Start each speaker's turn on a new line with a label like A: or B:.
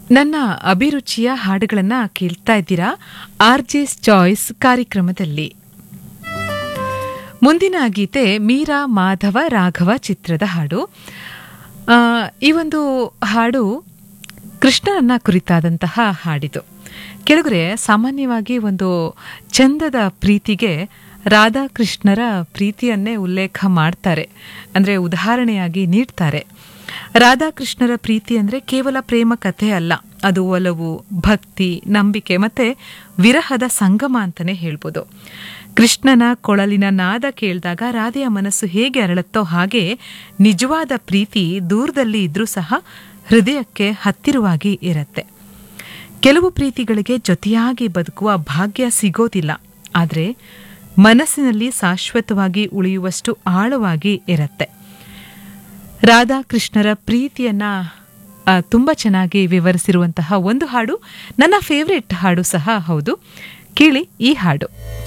A: ನನ್ನ ಅಭಿರುಚಿಯ ಹಾಡುಗಳನ್ನ ಕೇಳ್ತಾ ಇದ್ದೀರಾ ಆರ್ ಜೆಸ್ ಚಾಯ್ಸ್ ಕಾರ್ಯಕ್ರಮದಲ್ಲಿ ಮುಂದಿನ ಗೀತೆ ಮೀರಾ ಮಾಧವ ರಾಘವ ಚಿತ್ರದ ಹಾಡು ಆ, ಈ ಒಂದು ಹಾಡು ಕೃಷ್ಣನನ್ನ ಕುರಿತಾದಂತಹ ಹಾಡಿದು ಕೆಳಗರೆ ಸಾಮಾನ್ಯವಾಗಿ ಒಂದು ಚಂದದ ಪ್ರೀತಿಗೆ ರಾಧಾಕೃಷ್ಣರ ಪ್ರೀತಿಯನ್ನೇ ಉಲ್ಲೇಖ ಮಾಡ್ತಾರೆ ಅಂದರೆ ಉದಾಹರಣೆಯಾಗಿ ನೀಡ್ತಾರೆ ರಾಧಾಕೃಷ್ಣರ ಪ್ರೀತಿ ಅಂದರೆ ಕೇವಲ ಪ್ರೇಮ ಕಥೆ ಅಲ್ಲ ಅದು ಒಲವು ಭಕ್ತಿ ನಂಬಿಕೆ ಮತ್ತೆ ವಿರಹದ ಸಂಗಮ ಅಂತಾನೆ ಹೇಳ್ಬೋದು ಕೃಷ್ಣನ ಕೊಳಲಿನ ನಾದ ಕೇಳಿದಾಗ ರಾಧೆಯ ಮನಸ್ಸು ಹೇಗೆ ಅರಳುತ್ತೋ ಹಾಗೆ ನಿಜವಾದ ಪ್ರೀತಿ ದೂರದಲ್ಲಿ ಇದ್ರೂ ಸಹ ಹೃದಯಕ್ಕೆ ಹತ್ತಿರವಾಗಿ ಇರತ್ತೆ ಕೆಲವು ಪ್ರೀತಿಗಳಿಗೆ ಜೊತೆಯಾಗಿ ಬದುಕುವ ಭಾಗ್ಯ ಸಿಗೋದಿಲ್ಲ ಆದರೆ ಮನಸ್ಸಿನಲ್ಲಿ ಶಾಶ್ವತವಾಗಿ ಉಳಿಯುವಷ್ಟು ಆಳವಾಗಿ ಇರತ್ತೆ ರಾಧಾಕೃಷ್ಣರ ಪ್ರೀತಿಯನ್ನ ಆ, ತುಂಬಾ ಚೆನ್ನಾಗಿ ವಿವರಿಸಿರುವಂತಹ ಒಂದು ಹಾಡು ನನ್ನ ಫೇವ್ರೆಟ್ ಹಾಡು ಸಹ ಹೌದು ಕೇಳಿ ಈ ಹಾಡು